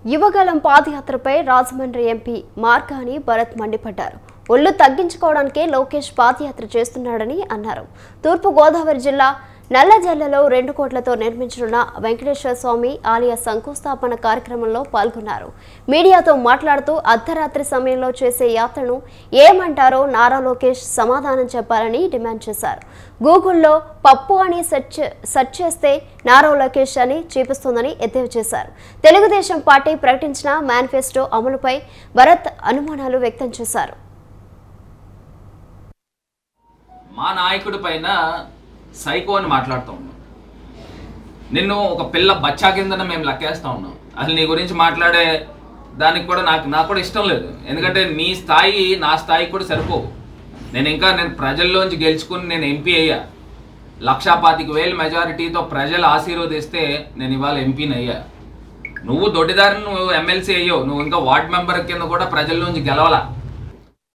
యువగలం పాదయాత్రపై రాజమండ్రి ఎంపీ మార్గాని భరత్ మండిపడ్డారు ఒళ్ళు తగ్గించుకోవడానికే లోకేష్ పాదయాత్ర చేస్తున్నాడని అన్నారు తూర్పు గోదావరి జిల్లా నల్లజల్లలో రెండు కోట్లతో నిర్మించనున్న వెంకటేశ్వర స్వామి ఆలయ శంకుస్థాపన కార్యక్రమంలో పాల్గొన్నారు మీడియాతో మాట్లాడుతూ అర్ధరాత్రి సమయంలో చేసే యాత్రను ఏమంటారో నారా లోకేష్ సమాధానం చెప్పాలని డిమాండ్ చేశారు గూగుల్లో పప్పు అని సెర్చ్ సెర్చ్ చేస్తే నారా లోకేష్ అని చూపిస్తుందని ఎద్దేవా చేశారు తెలుగుదేశం పార్టీ ప్రకటించిన మేనిఫెస్టో అమలుపై భరత్ అనుమానాలు వ్యక్తం చేశారు మా నాయకుడి పైన సైకో అని మాట్లాడుతూ ఉన్నాం నిన్ను ఒక పిల్ల బచ్చా కిందన మేము లెక్కేస్తా ఉన్నాం అసలు నీ గురించి మాట్లాడే దానికి కూడా నాకు నాకు కూడా ఇష్టం లేదు ఎందుకంటే నీ స్థాయి నా స్థాయికి కూడా సరిపోవు నేను ఇంకా నేను ప్రజల్లోంచి గెలుచుకుని నేను ఎంపీ అయ్యా లక్షా పాతిక వేలు మెజారిటీతో ప్రజలు ఆశీర్వదిస్తే నేను ఇవాళ ఎంపీని అయ్యా నువ్వు దొడ్డిదారిని నువ్వు ఎమ్మెల్సీ అయ్యావు నువ్వు ఇంకా వార్డ్ మెంబర్ కింద కూడా ప్రజల్లోంచి గెలవలా